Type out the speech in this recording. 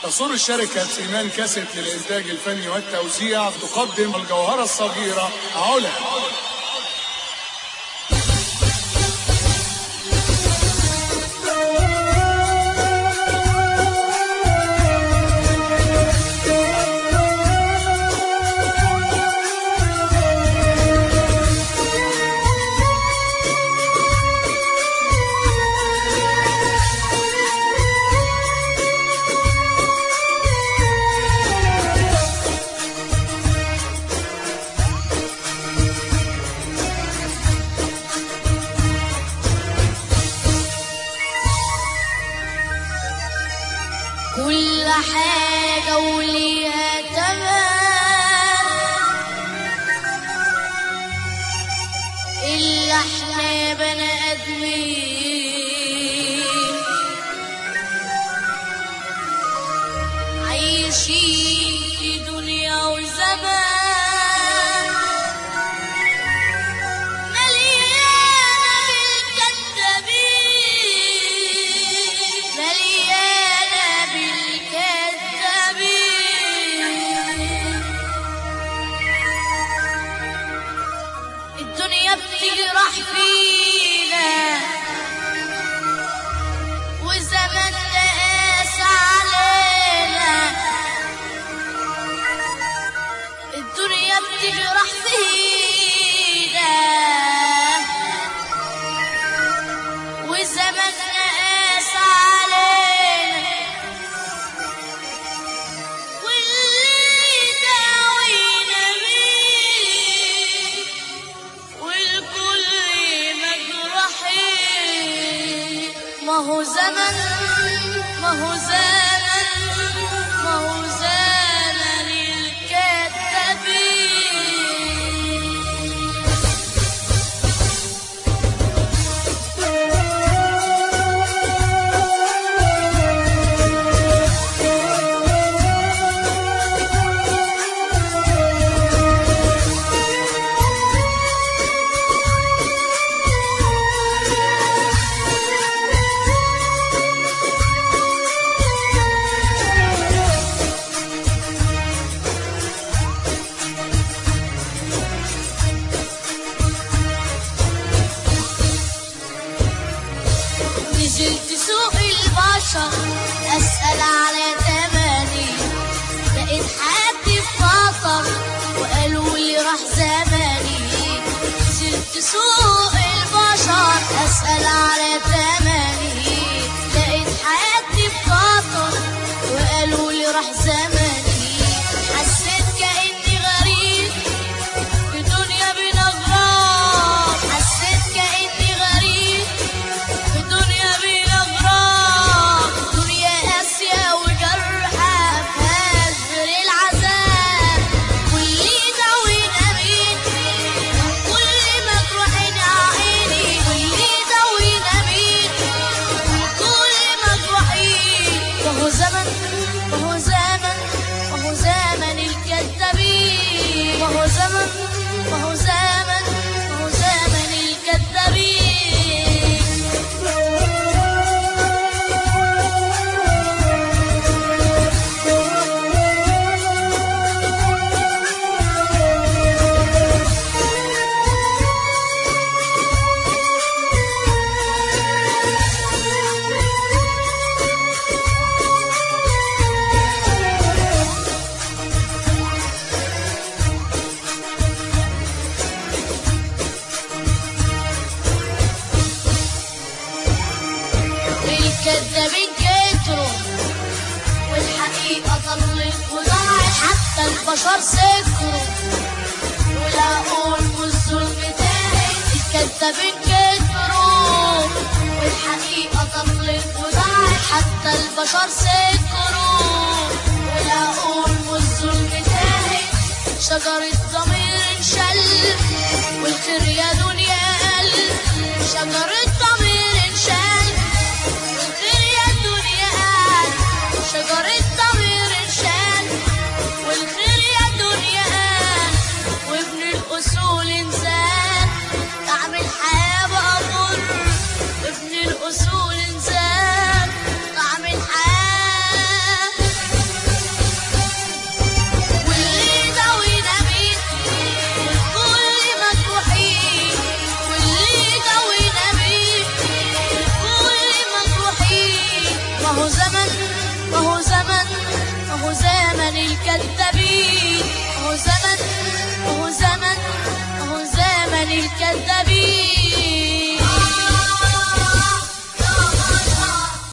تصر الشركة سيمان كاسيت للإنتاج الفني والتوزيع تقدم الجوهرة الصغيرة علا كل حاجة وليها تمام إلا احنا بني آدمين عايشين في دنيا وزمان مليانة بالكذابين مليانة بالكذابين الدنيا بتجرح فينا وزمن قاس علينا الدنيا بتجرح فينا وزمن قاس علينا واللي داوينا بيه والكل مجروحين ما هو زمن ما هو زمن ما هو زمن الكذابين نزلت سوق البشر اسال على تماني لقيت حد في خطر وقالوا لي راح زماني نزلت سوق البشر اسال على تماني لقيت حد في خطر وقالوا لي راح زماني حسيت كاني غريب في دنيا بين اغراب حسيت كاني غريب في دنيا بين اغراب دنيا قاسية وجرحة بهزر العذاب واللي داوينا مين كل مجروحين يا عيني واللي داوينا مين كل مجروحين وهو زمن وهو زمن وهو زمن الكذابين وهو زمن وهو زمن وهو زمن الكذابين الكذابين كتروا والحقيقة ضلت وضاعت حتى البشر سكروا ولقوا الظلم تاهت الكذابين كتروا والحقيقة ضلت وضاعت حتى البشر سكروا ولقوا الظلم تاهت شجرة ضمير انشل والخير يا دنيا قل شجرة ضمير انشل والخير يا دنيا قل شجرة ضمير انشل والخير يا دنيا قل وابن الأصول انسان طعم الحياة بقى مر ابن الأصول انسان طعم الحياة هو زمن ما هو زمن ما هو زمن الكذابين ما هو زمن